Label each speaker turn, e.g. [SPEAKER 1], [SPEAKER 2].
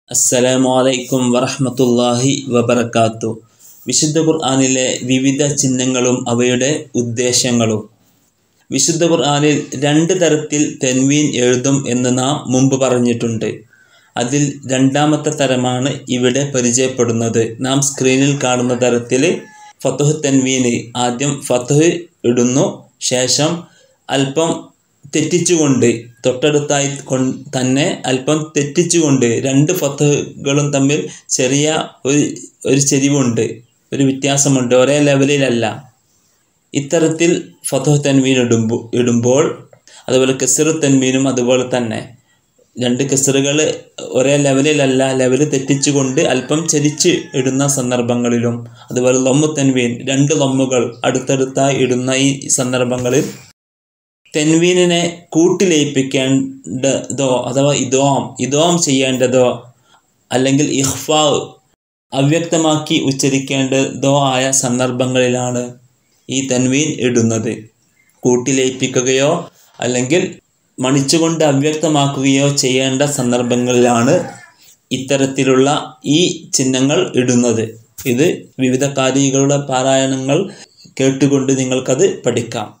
[SPEAKER 1] അസ്സലാമു അലൈക്കും വറഹ്മത്തുള്ളാഹി വബറകാത്തു വിശുദ്ധ ഖുർആനിലെ വിവിധ ചിഹ്നങ്ങളും അവയുടെ ഉദ്ദേശങ്ങളും വിശുദ്ധ ഖുർആനിൽ രണ്ട് തരത്തിൽ തെൻവീൻ എഴുതും എന്ന് നാം മുമ്പ് പറഞ്ഞിട്ടുണ്ട് അതിൽ രണ്ടാമത്തെ തരമാണ് ഇവിടെ പരിചയപ്പെടുന്നത് നാം സ്ക്രീനിൽ കാണുന്ന തരത്തിൽ ഫത്തുഹ് തെൻവീന് ആദ്യം ഫത്തുഹ് ഇടുന്നു ശേഷം അല്പം തെറ്റിച്ചുകൊണ്ട് തൊട്ടടുത്തായി കൊ തന്നെ അല്പം തെറ്റിച്ചുകൊണ്ട് രണ്ട് ഫത്തുഹുകളും തമ്മിൽ ചെറിയ ഒരു ഒരു ചെരിവുണ്ട് ഒരു വ്യത്യാസമുണ്ട് ഒരേ ലെവലിലല്ല ഇത്തരത്തിൽ ഫത്തുഹ് തൻവീൻ ഇടുമ്പോൾ ഇടുമ്പോൾ അതുപോലെ കെസറു തൻവീനും അതുപോലെ തന്നെ രണ്ട് കെസറുകൾ ഒരേ ലെവലിലല്ല ലെവൽ തെറ്റിച്ചുകൊണ്ട് അല്പം ചരിച്ച് ഇടുന്ന സന്ദർഭങ്ങളിലും അതുപോലെ ലൊമ്മു തൻവീൻ രണ്ട് ലൊമ്മുകൾ അടുത്തടുത്തായി ഇടുന്ന ഈ സന്ദർഭങ്ങളിൽ തെൻവീനിനെ കൂട്ടിലയിപ്പിക്കേണ്ടതോ അഥവാ ഇതോം ഇതോം ചെയ്യേണ്ടതോ അല്ലെങ്കിൽ ഇഹ്ഫാ അവ്യക്തമാക്കി ഉച്ചരിക്കേണ്ടതോ ആയ സന്ദർഭങ്ങളിലാണ് ഈ തൻവീൻ ഇടുന്നത് കൂട്ടിലയിപ്പിക്കുകയോ അല്ലെങ്കിൽ മണിച്ചുകൊണ്ട് അവ്യക്തമാക്കുകയോ ചെയ്യേണ്ട സന്ദർഭങ്ങളിലാണ് ഇത്തരത്തിലുള്ള ഈ ചിഹ്നങ്ങൾ ഇടുന്നത് ഇത് വിവിധ കാരികളുടെ പാരായണങ്ങൾ കേട്ടുകൊണ്ട് നിങ്ങൾക്കത് പഠിക്കാം